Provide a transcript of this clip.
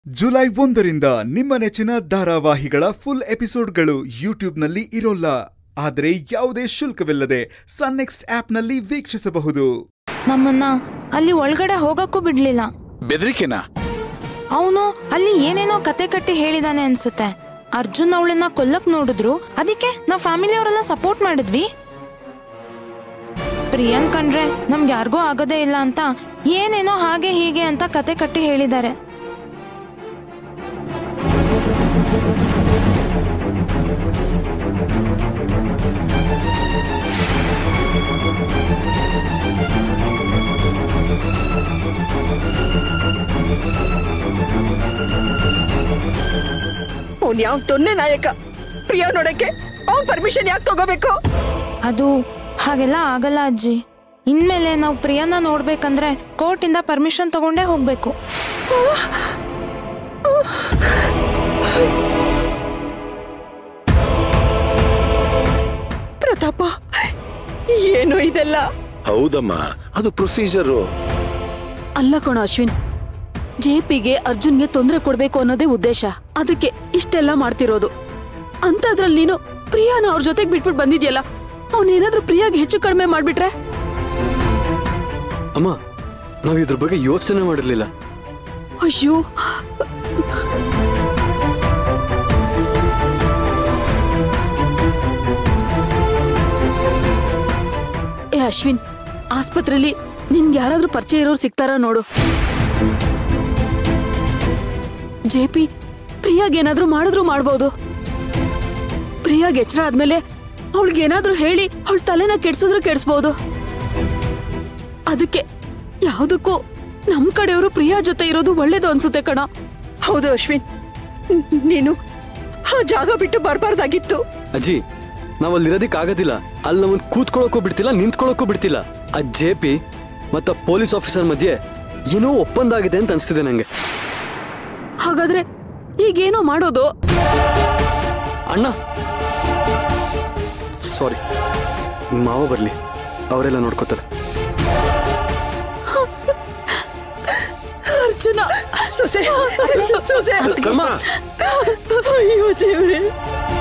July ಒಂದರಿಂದ ನಿಮ್ಮ ನೆಚ್ಚಿನ ಧಾರಾವಾಹಿಗಳ ಫುಲ್ ಎಪಿಸೋಡ್ಗಳು ಯೂಟ್ಯೂಬ್ನಲ್ಲಿ ಇರೋಲ್ಲ ಆದರೆ ಯಾವುದೇ ಶುಲ್ಕವಿಲ್ಲದೆ ಸನ್ ನೆಕ್ಸ್ಟ್ ಆಪ್ನಲ್ಲಿ ವೀಕ್ಷಿಸಬಹುದು ನಮ್ಮನ್ನ ಅಲ್ಲಿ ಒಳಗಡೆ ಹೋಗಕ್ಕೂ ಬಿಡ್ಲಿಲ್ಲ ಬೆದರಿಕೆನಾ ಅವನು ಅಲ್ಲಿ ಏನೇನೋ ಕತೆ ಕಟ್ಟಿ ಹೇಳಿದಾನೆ ಅನ್ಸುತ್ತೆ ಅರ್ಜುನ್ ಅವಳನ್ನ ಕೊಲ್ಲಕ್ ನೋಡಿದ್ರು ಅದಕ್ಕೆ ನಾವ್ ಫ್ಯಾಮಿಲಿ ಅವರೆಲ್ಲ ಸಪೋರ್ಟ್ ಮಾಡಿದ್ವಿ ಪ್ರಿಯನ್ ಕಂಡ್ರೆ ನಮ್ಗೆ ಯಾರಿಗೂ ಆಗೋದೇ ಇಲ್ಲ ಅಂತ ಏನೇನೋ ಹಾಗೆ ಹೀಗೆ ಅಂತ ಕತೆ ಕಟ್ಟಿ ಹೇಳಿದ್ದಾರೆ ಅವ್ನ್ ಯಾವ ತೊನ್ನೆ ನಾಯಕ ಪ್ರಿಯಾ ನೋಡಕ್ಕೆ ಅವ್ನ್ ಪರ್ಮಿಷನ್ ಯಾಕೆ ತಗೋಬೇಕು ಅದು ಹಾಗೆಲ್ಲ ಆಗಲ್ಲ ಅಜ್ಜಿ ಇನ್ಮೇಲೆ ನಾವು ಪ್ರಿಯನ್ನ ನೋಡ್ಬೇಕಂದ್ರೆ ಕೋರ್ಟಿಂದ ಪರ್ಮಿಷನ್ ತಗೊಂಡೇ ಹೋಗ್ಬೇಕು ಪ್ರತಾಪ ಏನು ಇದೆಲ್ಲ ಹೌದಮ್ಮ ಅದು ಪ್ರೊಸೀಜರು ಅಲ್ಲ ಕಣ ಅಶ್ವಿನ್ ಜೆಪಿಗೆ ಅರ್ಜುನ್ಗೆ ತೊಂದರೆ ಕೊಡ್ಬೇಕು ಅನ್ನೋದೇ ಉದ್ದೇಶ ಅದಕ್ಕೆ ಇಷ್ಟೆಲ್ಲ ಮಾಡ್ತಿರೋದು ಅಂತದ್ರಲ್ಲಿ ನೀನು ಪ್ರಿಯಾನ ಅವ್ರ ಜೊತೆಗ್ ಬಿಟ್ಬಿಟ್ಟು ಬಂದಿದ್ಯಲ್ಲ ಅವನೇನಾದ್ರೂ ಪ್ರಿಯಾಗೆ ಹೆಚ್ಚು ಕಡಿಮೆ ಮಾಡ್ಬಿಟ್ರೆ ಅಮ್ಮ ನಾವು ಇದ್ರ ಬಗ್ಗೆ ಯೋಚನೆ ಮಾಡಿರ್ಲಿಲ್ಲ ಅಯ್ಯೋ ಏ ಅಶ್ವಿನ್ ಆಸ್ಪತ್ರೆಯಲ್ಲಿ ನಿನ್ಗೆ ಯಾರಾದ್ರೂ ಪರಿಚಯ ಇರೋರು ಸಿಗ್ತಾರ ನೋಡು ಜೆ ಪಿ ಪ್ರಿಯಾಗೇನಾದ್ರೂ ಮಾಡಿದ್ರು ಮಾಡ್ಬೋದು ಪ್ರಿಯಾಗ್ ಎಚ್ಚರ ಆದ್ಮೇಲೆ ಅವಳಿಗೇನಾದ್ರೂ ಹೇಳಿ ಅವಳ ತಲೆನ ಕೆಡ್ಸಿದ್ರು ಕೆಡ್ಸ್ಬೋದು ಅದಕ್ಕೆ ಯಾವ್ದಕ್ಕೂ ನಮ್ ಕಡೆಯವರು ಪ್ರಿಯಾ ಜೊತೆ ಇರೋದು ಒಳ್ಳೇದು ಅನ್ಸುತ್ತೆ ಕಣ ಹೌದು ಅಶ್ವಿನ್ ನ್- ನೀನು ಆ ಜಾಗ ಬಿಟ್ಟು ಬರ್ಬಾರ್ದಾಗಿತ್ತು ಅಜ್ಜಿ ನಾವ್ ಅಲ್ಲಿ ಇರೋದಕ್ಕೆ ಆಗೋದಿಲ್ಲ ಅಲ್ಲಿ ನಮ್ಮನ್ ಕೂತ್ಕೊಳ್ಳೋಕ್ಕೂ ಬಿಡ್ತಿಲ್ಲ ನಿಂತ್ಕೊಳ್ಳೋಕ್ಕೂ ಬಿಡ್ತಿಲ್ಲ ಆ ಜೆ ಪಿ ಮತ್ತ ಪೊಲೀಸ್ ಆಫೀಸರ್ ಮಧ್ಯೆ ಏನೋ ಒಪ್ಪಂದ ಆಗಿದೆ ಅಂತ ಅನ್ಸ್ತಿದೆ ನಂಗೆ ಹಾಗಾದ್ರೆ ಈಗೇನೋ ಮಾಡೋದು ಅಣ್ಣ ಸಾರಿ ಮಾವ ಬರ್ಲಿ ಅವರೆಲ್ಲ ನೋಡ್ಕೋತಾರೆ ಅರ್ಜುನ ಸೊಸೆ ಸೊಸೆ ಕರ್ಮ ಅಯ್ಯೋ ದೇವ್ರೆ